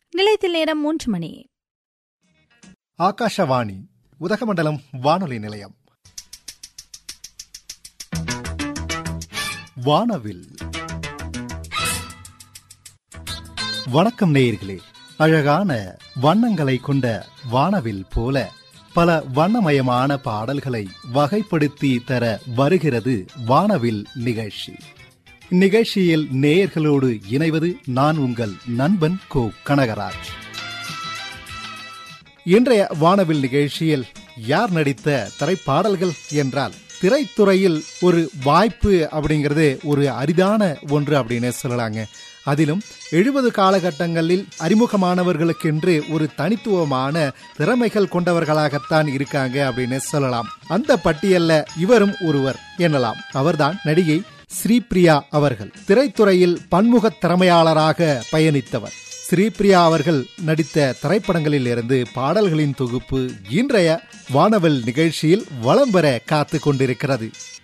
நிலையத்தில் நேரம் மூன்று மணி ஆகாஷவாணி உதகமண்டலம் வானொலி நிலையம் வானவில் வணக்கம் நேயர்களே அழகான வண்ணங்களை கொண்ட வானவில் போல பல வண்ணமயமான பாடல்களை வகைப்படுத்தி தர வருகிறது வானவில் நிகழ்ச்சி இந்நிகழ்ச்சியில் நேயர்களோடு இணைவது நான் உங்கள் நண்பன் கோ கனகராஜ் இன்றைய வானவில் நிகழ்ச்சியில் யார் நடித்த திரைப்பாடல்கள் என்றால் திரைத்துறையில் ஒரு வாய்ப்பு அப்படிங்கிறது ஒரு அரிதான ஒன்று அப்படின்னு சொல்லலாங்க அதிலும் எழுபது காலகட்டங்களில் அறிமுகமானவர்களுக்கென்று ஒரு தனித்துவமான திறமைகள் கொண்டவர்களாகத்தான் இருக்காங்க அப்படின்னு சொல்லலாம் அந்த பட்டியல்ல இவரும் ஒருவர் எனலாம் அவர்தான் நடிகை ஸ்ரீபிரியா அவர்கள் திரைத்துறையில் பன்முக திறமையாளராக பயணித்தவர் ஸ்ரீபிரியா அவர்கள் நடித்த திரைப்படங்களில் இருந்து பாடல்களின் தொகுப்பு இன்றைய வானவல் நிகழ்ச்சியில் வலம் பெற காத்து கொண்டிருக்கிறது